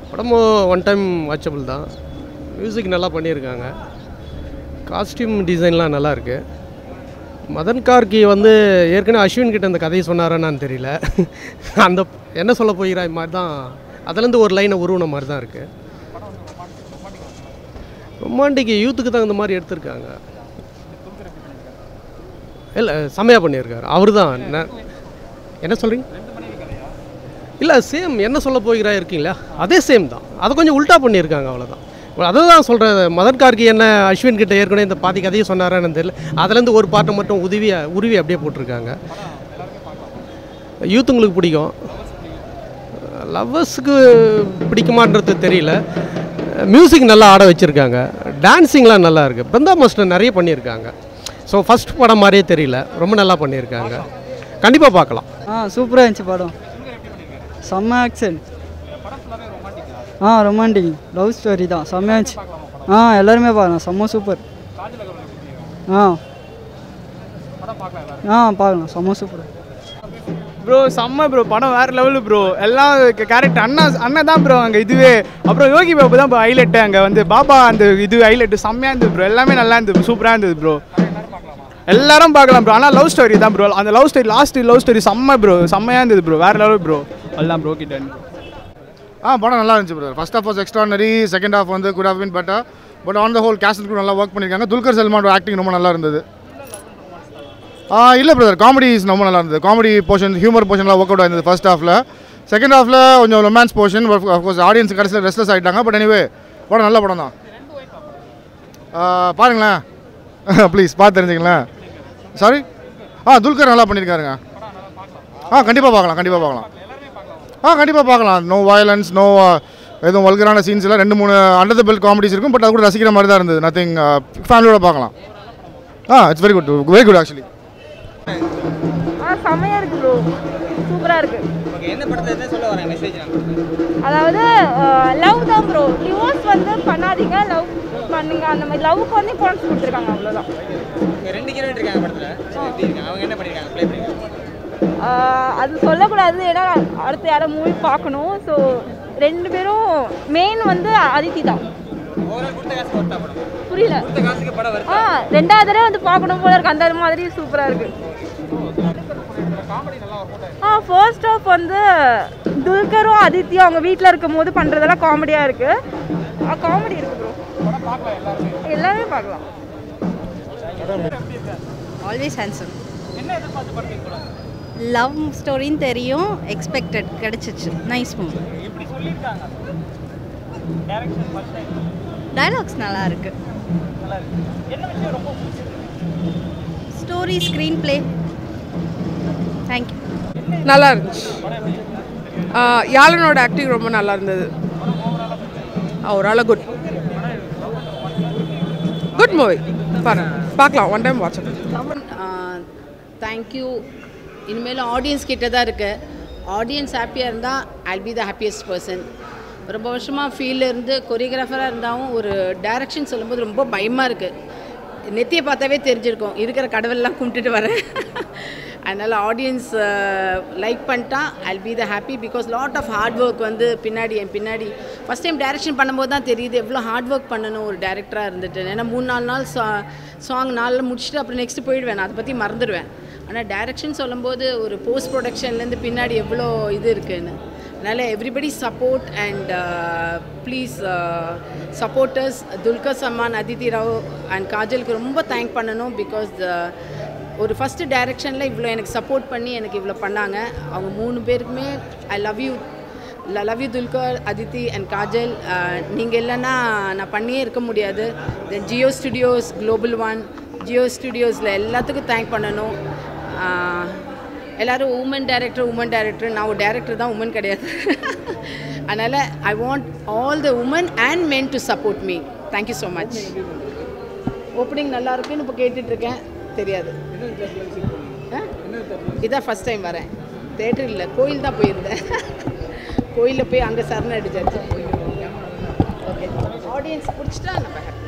படம் one time watchable தான் music நல்லா பண்ணியிருக்காங்க காஸ்டியூம் டிசைன்லாம் நல்லா இருக்கு மதன் கார்கி வந்து ஏற்கனவே அஸ்வின் கிட்ட அந்த கதையை சொன்னாரான்னு தெரியல அந்த என்ன சொல்ல போகிறா இது மாதிரி தான் அதுலேருந்து ஒரு லைனை உருவின மாதிரி தான் இருக்குது ரொமான்டிக் யூத்துக்கு தகுந்த மாதிரி எடுத்திருக்காங்க இல்லை செம்மையாக பண்ணியிருக்காரு அவர் தான் என்ன சொல்கிறீங்க இல்லை சேம் என்ன சொல்ல போகிறா இருக்கீங்களா அதே சேம் தான் அதை கொஞ்சம் உல்ட்டா பண்ணியிருக்காங்க அவ்வளோதான் அதை தான் சொல்கிறேன் மதன் கார்கி என்ன அஸ்வின் கிட்ட ஏற்கனவே இந்த பாதி கதையை சொன்னாரான்னு தெரியல அதுலேருந்து ஒரு பாட்டை மட்டும் உதவி உருவி அப்படியே போட்டிருக்காங்க யூத்துங்களுக்கு பிடிக்கும் லவ்வர்ஸுக்கு பிடிக்குமான்றது தெரியல மியூசிக் நல்லா ஆட வச்சுருக்காங்க டான்ஸிங்லாம் நல்லா இருக்குது பிருந்தா மாஸ்டர் நிறைய பண்ணியிருக்காங்க ஸோ ஃபஸ்ட் படம் மாதிரியே தெரியல ரொம்ப நல்லா பண்ணியிருக்காங்க கண்டிப்பாக பார்க்கலாம் ஆ சூப்பராக இருந்துச்சு படம் செம்ம action ah romantic love story தான் செம்மையாக இருந்துச்சு ஆ எல்லாருமே பார்க்கலாம் செம்ம சூப்பர் ஆ ஆ பார்க்கலாம் செம்ம சூப்பர் ப்ரோ செம்ம ப்ரோ படம் வேறு லெவலு ப்ரோ எல்லாம் கேரக்டர் அண்ணா அண்ணன் தான் ப்ரோ அங்கே இதுவே அப்புறம் யோகி பாபு தான் ஹைலைட்டு அங்கே வந்து பாபா அந்த இது ஹைலைட்டு செம்மையாக இருந்தது ப்ரோ எல்லாமே நல்லா இருந்தது சூப்பராக இருந்தது ப்ரோ எல்லாரும் பார்க்கலாம் ப்ரோ ஆனால் லவ் ஸ்டோரி தான் ப்ரோ அந்த love story last love story செம்ம ப்ரோ செம்மையாக இருந்தது ப்ரோ வேறு லெவல் ப்ரோ எல்லாம் ப்ரோ கிட்ட ஆ படம் நல்லா இருந்துச்சு brother first half was extraordinary second half வந்து good have been better but on the whole cast கூட நல்லா ஒர்க் பண்ணியிருக்காங்க துல்கர் சல்மானோட ஆக்டிங் ரொம்ப நல்லா இருந்தது ஆ இல்லை பிரதர் காமெடி ரொம்ப நல்லா இருந்தது காமெடி போர்ஷன் ஹியூமர் போர்ஷன்லாம் ஒர்க் அவுட் ஆயிருந்தது ஃபர்ஸ்ட் ஹாஃபில் செகண்ட் ஹாஃபில் கொஞ்சம் ரொமான்ஸ் போர்ஷன் அஃப்கோர்ஸ் ஆடியன்ஸ் கடைசியில் ரெஸ்ட்லெஸ் ஆகிட்டாங்க பட் எனிவே படம் நல்ல படம் தான் ஆ, பாருங்களேன் ப்ளீஸ் பார்த்து தெரிஞ்சுங்களேன் சாரி ஆ துல்கர் நல்லா பண்ணியிருக்காருங்க ஆ கண்டிப்பாக பார்க்கலாம் கண்டிப்பாக பார்க்கலாம் ஆ கண்டிப்பாக பார்க்கலாம் நோ வயலன்ஸ் நோ எதுவும் வல்கரான சீன்ஸ் எல்லாம் ரெண்டு மூணு அண்டர் த பெல் காமெடிஸ் இருக்கும் பட் அது கூட ரசிக்கிற மாதிரி தான் இருந்தது நத்திங் ஃபேமிலியோட பார்க்கலாம் ah it's very good very good actually ah செம்மையாக இருக்குது ப்ரோ சூப்பராக இருக்குது ஓகே எந்த படத்தை என்ன சொல்ல வரேன் மெசேஜ் அதாவது லவ் தான் ப்ரோ டிவோர்ஸ் வந்து பண்ணாதீங்க லவ் பண்ணுங்க அந்த மாதிரி லவ்வுக்கு வந்து இம்பார்ட்டன்ஸ் கொடுத்துருக்காங்க அவ்வளோதான் இங்கே ரெண்டு ஹீரோயின் இருக்காங்க படத்தில் எப்படி இருக்காங்க அவங்க என்ன பண்ணியிருக்காங்க ப்ளே பண்ணியிருக்காங்க அது சொல்லக்கூடாது ஏன்னா அடுத்து யாரும் மூவி பார்க்கணும் ஸோ ரெண்டு பேரும் மெயின் வந்து அதித்தி தான் ஓவரால் கொடுத்த காசு ஒருத்தா படம் புரியல கொடுத்த காசுக்கு படம் வருது ஆ ரெண்டாவது தடவை வந்து பார்க்கணும் போல இருக்கு அந்த மாதிரி சூப்பராக இருக்கு ஆ ஃபர்ஸ்ட் ஆஃப் வந்து துல்கரும் அதித்தியும் அவங்க வீட்டில் இருக்கும் போது பண்ணுறதெல்லாம் காமெடியாக இருக்கு காமெடி இருக்கு ப்ரோ எல்லாமே பார்க்கலாம் ஆல்வேஸ் ஹேண்ட்ஸம் லவ் ஸ்டோரின்னு தெரியும் எக்ஸ்பெக்டட் கிடச்சிச்சு நைஸ் மூவி டயலாக்ஸ் நல்லா இருக்கு ஸ்டோரி ஸ்க்ரீன் ப்ளே தேங்க்யூ நல்லா இருந்துச்சு ஆ, யாழனோட ஆக்டிங் ரொம்ப நல்லா இருந்தது அவரால் குட் குட் மூவி பாருங்க பார்க்கலாம் ஒன் டைம் வாட்ச் தேங்க்யூ இனிமேல் ஆடியன்ஸ் கிட்ட தான் இருக்கு ஆடியன்ஸ் ஹாப்பியாக இருந்தால் I'll be the happiest person ரொம்ப வருஷமாக ஃபீல்டில் இருந்து கொரியோகிராஃபராக இருந்தாலும் ஒரு டைரக்ஷன் சொல்லும்போது ரொம்ப பயமாக இருக்குது நெத்தியை பார்த்தாவே தெரிஞ்சிருக்கும் இருக்கிற கடவுள்லாம் கும்பிட்டுட்டு வரேன் அதனால் ஆடியன்ஸ் லைக் பண்ணிட்டா I'll be the happy because lot of hard work வந்து பின்னாடி என் பின்னாடி ஃபஸ்ட் டைம் டைரக்ஷன் பண்ணும்போது தான் தெரியுது எவ்வளோ ஹார்ட் ஒர்க் பண்ணணும் ஒரு டேரக்டராக இருந்துட்டு ஏன்னா மூணு நாலு நாள் சா சாங் நாளில் முடிச்சுட்டு அப்புறம் நெக்ஸ்ட் போயிடுவேன் நான் அதை பற்றி மறந்துடுவேன் ஆனால் டைரக்ஷன் சொல்லும்போது ஒரு போஸ்ட் ப்ரொடக்ஷன்லேருந்து பின்னாடி எவ்வளோ இது இருக்குன்னு அதனால் everybody support and please supporters Dulquer Salmaan Aditi Rao and காஜலுக்கு ரொம்ப தேங்க் பண்ணணும் பிகாஸ் ஒரு ஃபஸ்ட்டு டைரக்ஷனில் இவ்வளோ எனக்கு சப்போர்ட் பண்ணி எனக்கு இவ்வளோ பண்ணாங்க அவங்க மூணு பேருக்குமே I love you love you Dulquer Aditi and Kajal நீங்கள் இல்லைன்னா நான் பண்ணியே இருக்க முடியாது then Jio studios global one Jio ஸ்டுடியோஸில் எல்லாத்துக்கும் தேங்க் பண்ணணும் ஆஹ், எல்லாரும் உமன் டைரக்டர் உமன் டைரக்டர் நான் ஒரு டைரக்டர் தான் உமன் கிடையாது அதனால் I want all the women and men to support me thank you so much opening நல்லா இருக்குன்னு இப்போ கேட்டுட்ருக்கேன் தெரியாது ஆ? இதான் ஃபஸ்ட் டைம் வரேன் தேட்டர் இல்லை கோயில் தான் போயிருந்தேன் கோயிலில் போய் அங்கே சரண அடிச்சாச்சு ஓகே ஆடியன்ஸ் பிடிச்சிட்டா நம்ம happy.